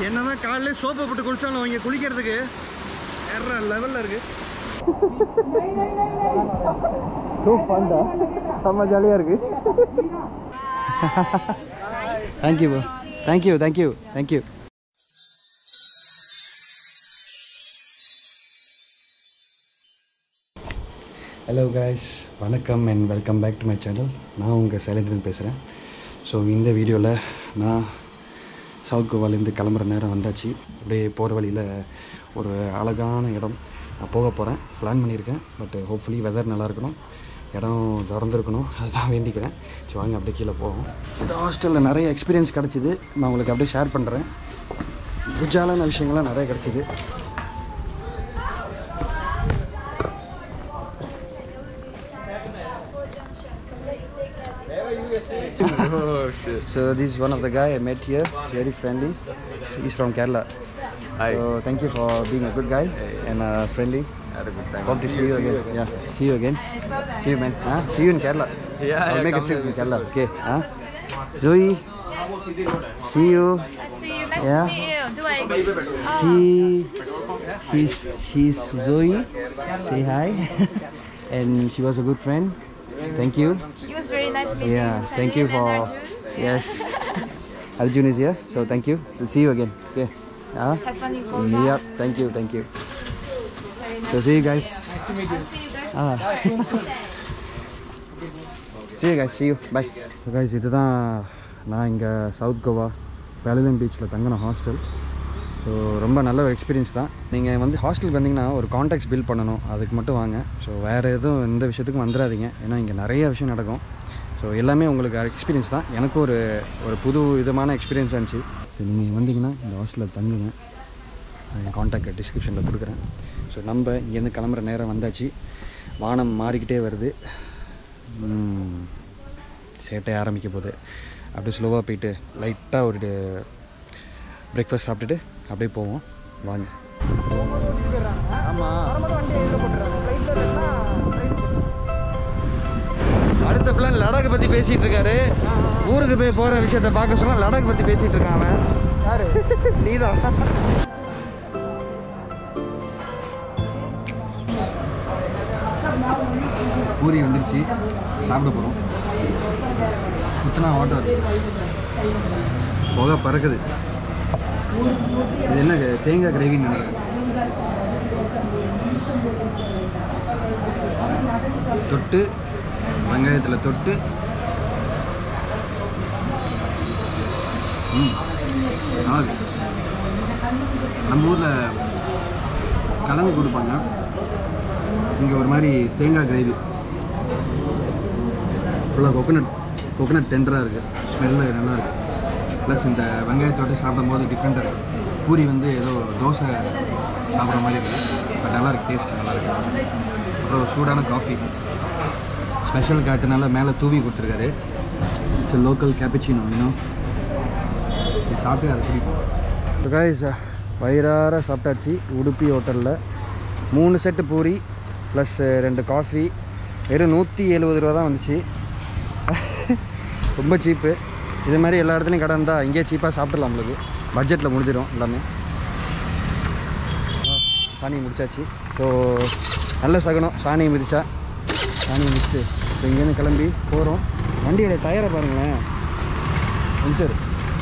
என்னதான் காலையில சோப்பை போட்டு குளிச்சாலும் அவங்க குளிக்கிறதுக்கு வேற லெவலில் இருக்கு ஃபண்டா செம்ம ஜாலியாக இருக்கு thank you bro thank you thank you thank you hello guys வணக்கம் and welcome back to my channel நான் உங்கள் சைலேந்திரன் பேசுகிறேன் ஸோ இந்த வீடியோவில் நான் சவுத் கோவாலேருந்து கிளம்புற நேரம் வந்தாச்சு அப்படியே போகிற வழியில் ஒரு அழகான இடம் நான் போக போகிறேன் பிளான் பண்ணியிருக்கேன் பட் ஹோப்ஃபுல்லி வெதர் நல்லா இருக்கணும் இடம் திறந்துருக்கணும் அதுதான் வேண்டிக்கிறேன் சரி வாங்க அப்படியே கீழே போவோம் இந்த ஹாஸ்டலில் நிறைய எக்ஸ்பீரியன்ஸ் கிடச்சிது நான் உங்களுக்கு அப்படியே ஷேர் பண்ணுறேன் குஜாலான விஷயங்கள்லாம் நிறைய கிடச்சிது So this is one of the guy I met here. He's very friendly. He's from Kerala. So thank you for being a good guy and uh, friendly. Had a good time. Hope to see you again. Yeah, see you again. See you, man. Huh? See you in Kerala. Yeah, I'll yeah, make a come trip here, in visit Kerala. us. Okay. Huh? Zoe, see you. I see you. Nice Yeah. to meet you. Do I? She, she's, she's Zoe. Say hi. and she was a good friend. Thank you. It was very nice meeting Yeah, you. thank you Salim for. and Arjun. Yes. Arjun is here, so thank you. We'll see you again. Okay. Yeah. Have fun in Goa. Yep. Thank you. Thank you. Very nice. So see you guys. I'll see you guys. Ah. see you guys. See you. Bye. So guys, இதுதான் நான் இங்கே south Goa வேலிலம் பீச்சில் தங்கின hostel so ரொம்ப நல்ல ஒரு experience தான் நீங்கள் வந்து ஹாஸ்டலுக்கு வந்தீங்கன்னா ஒரு காண்டாக்ட்ஸ் பில்ட் பண்ணணும் அதுக்கு மட்டும் வாங்க ஸோ வேறு எதுவும் எந்த விஷயத்துக்கும் வந்துடாதீங்க ஏன்னா இங்கே நிறைய விஷயம் நடக்கும் ஸோ எல்லாமே உங்களுக்கு எக்ஸ்பீரியன்ஸ் தான் எனக்கும் ஒரு ஒரு புது விதமான எக்ஸ்பீரியன்ஸ் இருந்துச்சு ஸோ நீங்கள் வந்தீங்கன்னா இந்த ஹாஸ்டலில் தங்குங்க என் காண்டாக்ட் டிஸ்கிரிப்ஷனில் கொடுக்குறேன் ஸோ நம்ம இங்கேருந்து கிளம்புற நேரம் வந்தாச்சு வானம் மாறிக்கிட்டே வருது ம், சேட்டை ஆரம்பிக்க போகுது அப்படியே ஸ்லோவாக போயிட்டு லைட்டாக ஒரு பிரேக்ஃபாஸ்ட் சாப்பிட்டுட்டு அப்படியே போவோம் வாங்க அடுத்த பிளான் லடாக் பற்றி பேசிகிட்டு இருக்காரு ஊருக்கு போய் போகிற விஷயத்த பார்க்க சொன்னால் லடாக் பற்றி பேசிகிட்டு இருக்கான் அவன் யாரு நீதான் பூரி வந்துருச்சு சாப்பிட போகிறோம் குத்தனா ஆட்டோ புகை பறக்குது இது என்ன தேங்காய் கிரேவின்னு நினைக்கிறேன் தொட்டு வெங்காயத்தில் தொட்டு ம் நல்லா இருக்கு. நம்ம ஊரில் கிழங்கு கொடுப்பாங்க இங்கே ஒரு மாதிரி தேங்காய் கிரேவி ஃபுல்லாக கோகோனட் கோகோனட் டெண்டராக இருக்குது ஸ்மெல்லு நல்லா இருக்குது ப்ளஸ் இந்த வெங்காயத்தோடு சாப்பிடும் போது டிஃப்ரெண்ட்டாக இருக்குது பூரி வந்து ஏதோ தோசை சாப்பிட்ற மாதிரி இருக்குது பட் நல்லா இருக்குது டேஸ்ட் நல்லா இருக்குது அப்புறம் சூடான காஃபி ஸ்பெஷல் காட்டுனால மேலே தூவி கொடுத்துருக்காரு இட்ஸ் லோக்கல் கேப்பச்சினோ இன்னும் இது சாப்பிட்டு அது பிடிக்கும் காய்ஸ் வயிறார சாப்பிட்டாச்சு உடுப்பி ஹோட்டலில் மூணு செட்டு பூரி ப்ளஸ் ரெண்டு காஃபி வெறும் நூற்றி எழுபது ரூபா தான் வந்துச்சு ரொம்ப சீப்பு இது மாதிரி எல்லா இடத்துலையும் கடை இருந்தால் இங்கேயே சீப்பாக சாப்பிட்றலாம் நம்மளுக்கு பட்ஜெட்டில் முடிஞ்சிடும் எல்லாமே சாணி முடிச்சாச்சு ஸோ நல்ல சகனம் சாணியை மிதிச்சா சாணியை மிதிச்சு ஸோ இங்கேருந்து கிளம்பி போகிறோம் வண்டியோட டயரை பாருங்களேன் பஞ்சர்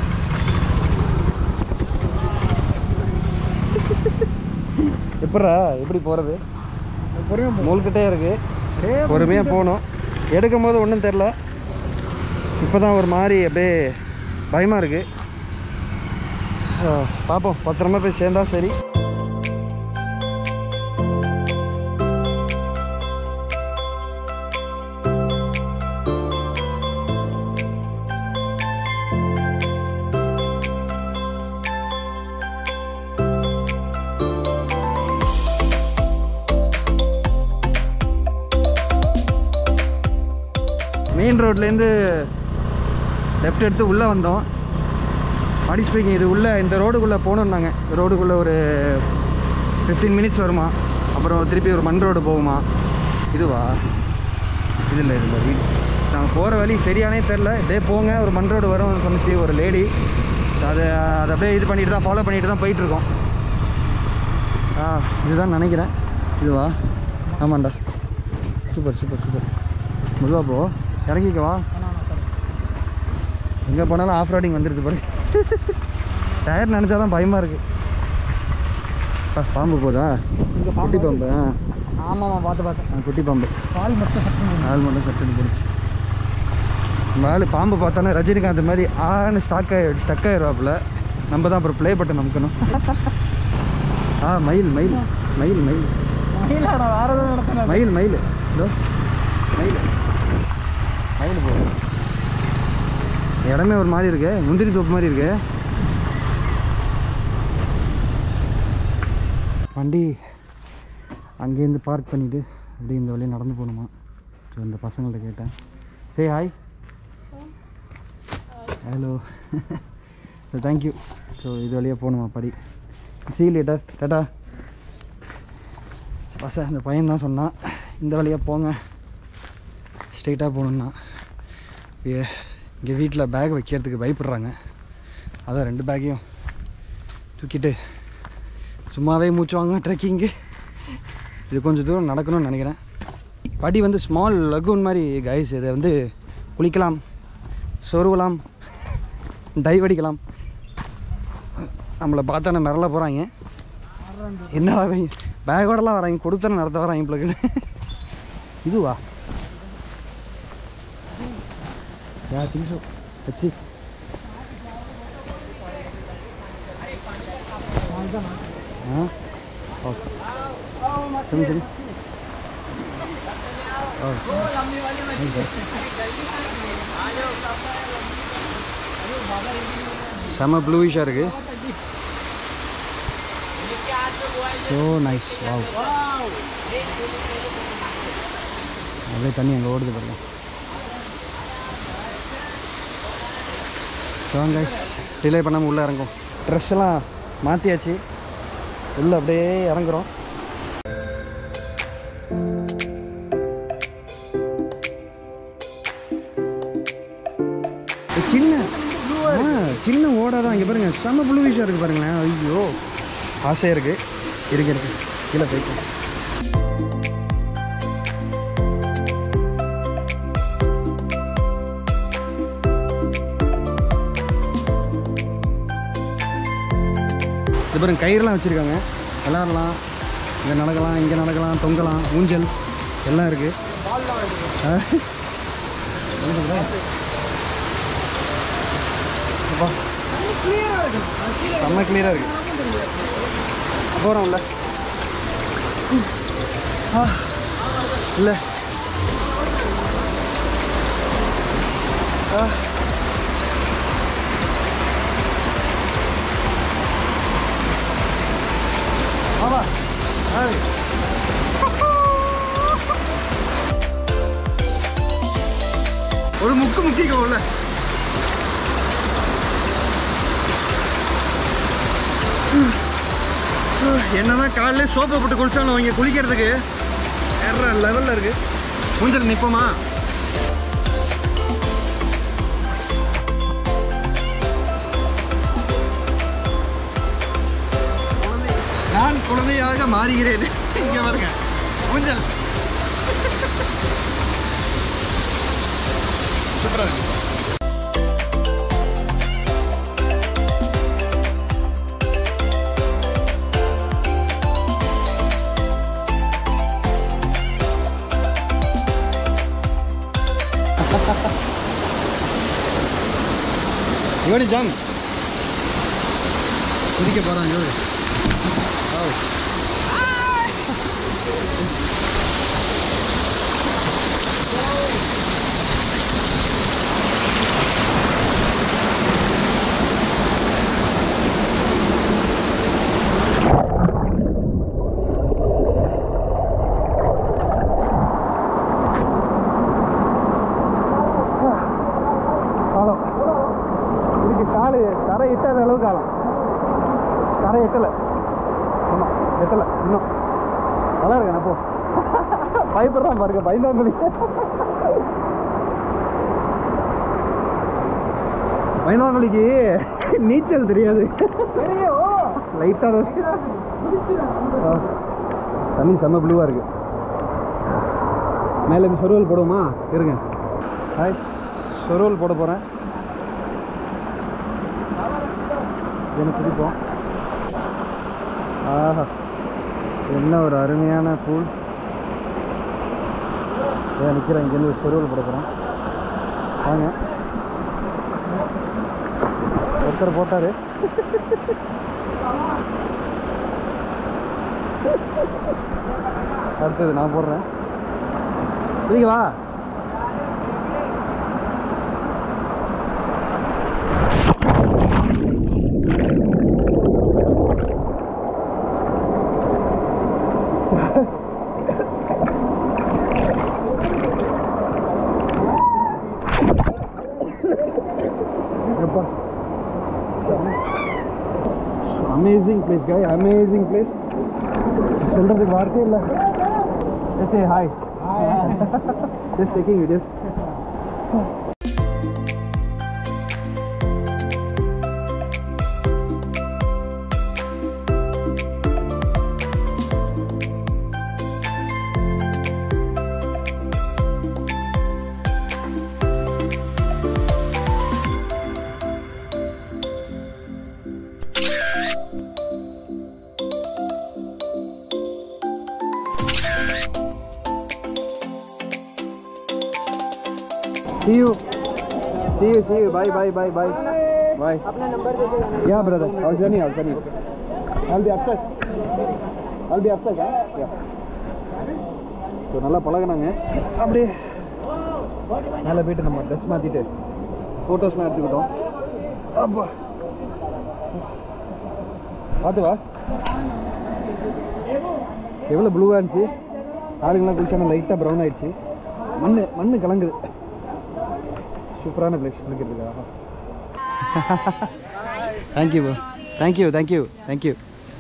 எப்படா எப்படி போகிறது முழுக்கிட்டே இருக்கு பொறுமையாக போகணும் எடுக்கும் போது ஒன்றும் தெரில இப்போ தான் ஒரு மாதிரி அப்படியே பயமாக இருக்குது பார்ப்போம் பத்திரமா போய் சேர்ந்தா சரி மெயின் ரோட்லேருந்து லெஃப்ட் எடுத்து உள்ளே வந்தோம் பாடி ஸ்பீக்கிங் இது உள்ளே இந்த ரோடுக்குள்ளே போகணுன்னாங்க இந்த ரோடுக்குள்ளே ஒரு ஃபிஃப்டீன் மினிட்ஸ் வருமா அப்புறம் திருப்பி ஒரு மண் ரோடு போகுமா இதுவா இது இல்லை இது நாங்கள் போகிற வழி சரியானே தெரில இதே போங்க ஒரு மண் ரோடு வரும்னு சொன்னிச்சு ஒரு லேடி அதை அதை அப்படியே இது பண்ணிட்டு தான் ஃபாலோ பண்ணிட்டு தான் போயிட்டுருக்கோம் ஆ இதுதான் நினைக்கிறேன் இதுவா ஆமாண்டா சூப்பர் சூப்பர் சூப்பர் மெதுவா போ இறங்கிக்கவா எங்கே போனாலும் ஆஃப் ரோடிங் வந்துடுது பாரு டயர் நினச்சா தான் பயமாக இருக்குது பாம்பு போதா குட்டி பாம்பு ஆ ஆமாம்மா பார்த்து பார்த்தேன் ஆ, குட்டி பாம்பு பால் மட்டும் சட்டம் ஆள் மட்டும் சட்டுன்னு போடுச்சு நம்ம ஆள் பாம்பு பார்த்தானே ரஜினிகாந்த் மாதிரி ஆன்னு ஸ்டாக் ஆகி ஸ்டக் ஆயிடுவாப்புல நம்ம தான் அப்புறம் ப்ளே பட்டன் நமக்கணும் ஆ மயில் மயில் மயில் மயில் மயிலாடா வேற எதுவும் நடத்தின மயில் மயில் இதோ மயில் மயில் போகும் இடமே ஒரு மாதிரி இருக்கு முந்திரி தோப்பு மாதிரி இருக்கு வண்டி அங்கேருந்து பார்க் பண்ணிவிட்டு அப்படியே இந்த வழியாக நடந்து போகணுமா ஸோ இந்த பசங்கள்ட்ட கேட்டேன் say hi hello so thank you so இது வழியாக போகணுமா படி சி லேட்டர் டாட்டா பச அந்த பையன் தான் சொன்னான் இந்த வழியாக போங்க ஸ்ட்ரெயிட்டாக போகணுன்னா இங்கே வீட்டில் பேக் வைக்கிறதுக்கு பயப்படுறாங்க அதான் ரெண்டு பேக்கையும் தூக்கிட்டு சும்மாவே மூச்சு வாங்க ட்ரெக்கிங்கு இது கொஞ்சம் தூரம் நடக்கணும்னு நினைக்கிறேன் படி வந்து ஸ்மால் லகூன் மாதிரி கைஸ் இதை வந்து குளிக்கலாம் சொருவலாம் டைவ் அடிக்கலாம் நம்மளை பார்த்தானே மிரள போகிறாங்க என்னடா இவங்க பேக்கோடலாம் வராங்க கொடுத்தன நடத்த வராங்க இப்பளுக்கு இதுவா யா திங்ஸோ வச்சு ஆ ஓகே சரி சரி ஓ செம ப்ளூயிஷாக இருக்குது ஸோ நைஸ் வாவ் அப்படியே தண்ணி அங்கே ஓடுது பாருங்க ஸோ கைஸ் டிலே பண்ணாமல் உள்ளே இறங்கும் ட்ரெஸ் எல்லாம் மாற்றியாச்சு உள்ளே அப்படியே இறங்குறோம் சின்ன ஆ, சின்ன ஓடை தான் இங்கே பாருங்க செம ப்ளூவிஷாக இருக்குது பாருங்களேன் ஐயோ ஆசையாக இருக்குது இருக்கு இருக்கு கீழே போய்க்கும் இது பாருங்க கயிறுலாம் வச்சுருக்காங்க விளாட்லாம் இங்கே நடக்கலாம் இங்கே நடக்கலாம் தொங்கலாம் ஊஞ்சல் எல்லாம் இருக்குது அப்பா செம்ம கிளியராக இருக்கு போகிறோம்ல ஆ இல்லை ஆ ஆமா ஆ ஒரு முக்கு முக்கிக்க உள்ள என்னதான் காலையில சோப்பை போட்டு குளிச்சாலும் அவங்க குளிக்கிறதுக்கு வேற லெவலில் இருக்கு ஊஞ்சல் நிற்போமா நான் குழந்தையாக மாறுகிறேன் இங்கே பாருங்க ஊஞ்சல் சூப்பராக இருக்கு யோடி ஜாம் குதிக்க போகிறான் யோடி காலம் இதுக்கு காலு தரை எட்டாத அளவு காலம் தரை எட்டலை ஆமாம் எட்டலை இன்னும் நல்லா இருக்கேன் அப்போ பயப்படுறான் பாருங்க பயந்தாங்குழி மைனாமலிக்கு நீச்சல் தெரியாது லைட்டாக தண்ணி செம்ம ப்ளூவாக இருக்கு மேலே இருந்து சொருவல் போடுவோமா இருங்க ஹாய் சொருவல் போட போகிறேன் எனக்கு பிடிப்போம் ஆஹா என்ன ஒரு அருமையான பூல் ஏன் நிற்கிறேன் இங்கேருந்து ஒரு சொருவல் போட போகிறேன் வாங்க ஒருத்தர் போட்டார் அடுத்தது நான் போடுறேன் சரிங்க வா எப்பா amazing place guy amazing place சொல்கிறதுக்கு வார்த்தையே இல்லை just hi just taking videos See you. See you, see you. Bye, bye, bye, bye. Bye. अपना नंबर दे दो Yeah, brother. I'll send you, I'll send you. I'll be upstairs. I'll be upstairs, huh? Yeah. So நல்லா பழகுனாங்க அப்படியே மேலே போயிட்டு நம்ம dress மாற்றிட்டு ஃபோட்டோஸ்லாம் எடுத்துக்கிட்டோம் அப்பா பார்த்து வா எவ்வளோ ப்ளூவாக இருந்துச்சு ஆளுங்கெல்லாம் குளிச்சான லைட்டாக ப்ரௌன் ஆயிடுச்சு மண் மண் கலங்குது சூப்பரான பிளேஸ் குளிக்கிறதுக்கு ஆஹா thank you bro thank you thank you thank you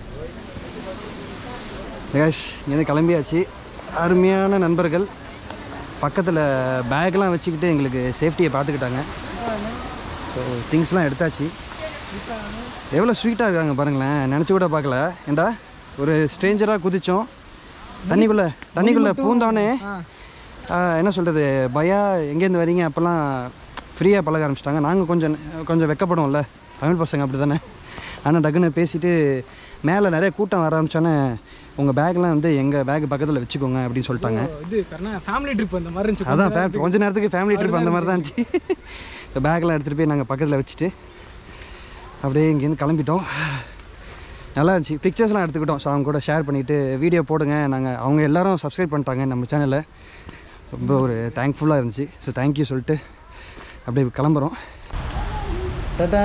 yes இங்கேருந்து கிளம்பியாச்சு அருமையான நண்பர்கள் பக்கத்தில் பேக்லாம் வச்சுக்கிட்டு எங்களுக்கு சேஃப்டியை பார்த்துக்கிட்டாங்க ஸோ திங்ஸ்லாம் எடுத்தாச்சு எவ்வளோ ஸ்வீட்டாக இருக்காங்க பாருங்களேன் நினச்சி கூட பார்க்கல ஏண்டா ஒரு ஸ்ட்ரேஞ்சராக குதித்தோம் தண்ணிக்குள்ளே தண்ணிக்குள்ளே பூந்தானே ஆஹ், என்ன சொல்கிறது பயா எங்கேருந்து வரீங்க அப்போல்லாம் ஃப்ரீயாக பழக ஆரம்பிச்சிட்டாங்க நாங்கள் கொஞ்சம் கொஞ்சம் வெக்கப்படுவோம்ல தமிழ் பசங்க அப்படி தானே ஆனால் டக்குன்னு பேசிட்டு மேலே நிறைய கூட்டம் வர ஆரம்பிச்சோன்னே உங்கள் பேக்லாம் வந்து எங்கள் பேக் பக்கத்தில் வச்சுக்கோங்க அப்படின்னு சொல்லிட்டாங்க இது கரெக்டாக ஃபேமிலி ட்ரிப் அந்த மாதிரி இருந்துச்சு அதான் ஃபே கொஞ்ச நேரத்துக்கு ஃபேமிலி ட்ரிப் அந்த மாதிரி தான் இருந்துச்சு இந்த பேக்கெலாம் எடுத்துகிட்டு போய் நாங்கள் பக்கத்தில் வச்சுட்டு அப்படியே இங்கேருந்து கிளம்பிட்டோம் நல்லா இருந்துச்சு பிக்சர்ஸ்லாம் எடுத்துக்கிட்டோம் ஸோ அவங்க கூட ஷேர் பண்ணிவிட்டு வீடியோ போடுங்க நாங்கள் அவங்க எல்லாரும் சப்ஸ்கிரைப் பண்ணிட்டாங்க நம்ம சேனலை ரொம்ப ஒரு தேங்க்ஃபுல்லாக இருந்துச்சு ஸோ தேங்க்யூ சொல்லிட்டு அப்படியே கிளம்புறோம் டாடா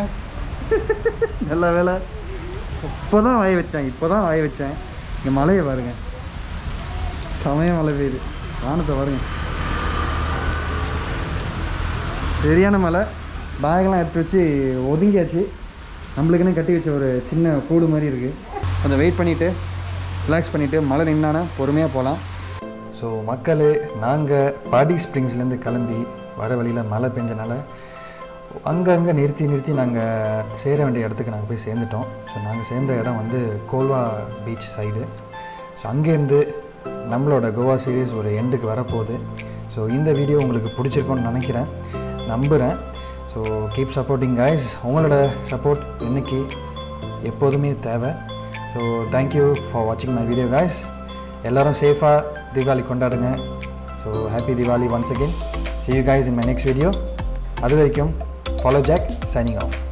நல்ல வேலை இப்போ தான் வாய வச்சேன் இப்போ தான் வாய வச்சேன் இங்கே மலையை பாருங்க சமய மழை பெய்யுது வானத்தை பாருங்க சரியான மழை பேக்கெல்லாம் எடுத்து வச்சு ஒதுங்கியாச்சு நம்மளுக்குன்னு கட்டி வச்ச ஒரு சின்ன கூடு மாதிரி இருக்குது கொஞ்சம் வெயிட் பண்ணிவிட்டு ரிலாக்ஸ் பண்ணிவிட்டு மழை நின்னானா பொறுமையாக போகலாம் ஸோ மக்களே நாங்கள் பாடி ஸ்ப்ரிங்ஸ்லேருந்து கிளம்பி வர வழியில் மழை பெஞ்சனால அங்கங்கே நிறுத்தி நிறுத்தி நாங்கள் சேர வேண்டிய இடத்துக்கு நாங்கள் போய் சேர்ந்துட்டோம் ஸோ நாங்கள் சேர்ந்த இடம் வந்து கோல்வா பீச் சைடு ஸோ அங்கேருந்து நம்மளோட கோவா சீரீஸ் ஒரு எண்டுக்கு வரப்போகுது ஸோ இந்த வீடியோ உங்களுக்கு பிடிச்சிருக்கும்னு நினைக்கிறேன் நம்புகிறேன் ஸோ கீப் சப்போர்ட்டிங் கைஸ் உங்களோட சப்போர்ட் இன்னைக்கு எப்போதுமே தேவை ஸோ தேங்க்யூ ஃபார் வாட்சிங் மை வீடியோ கைஸ் எல்லாரும் சேஃபாக தீபாவளி கொண்டாடுங்க so happy Deepavali once again see you guys in my next video அது வரைக்கும் ஃபாலோ ஜாக் சைனிங் ஆஃப்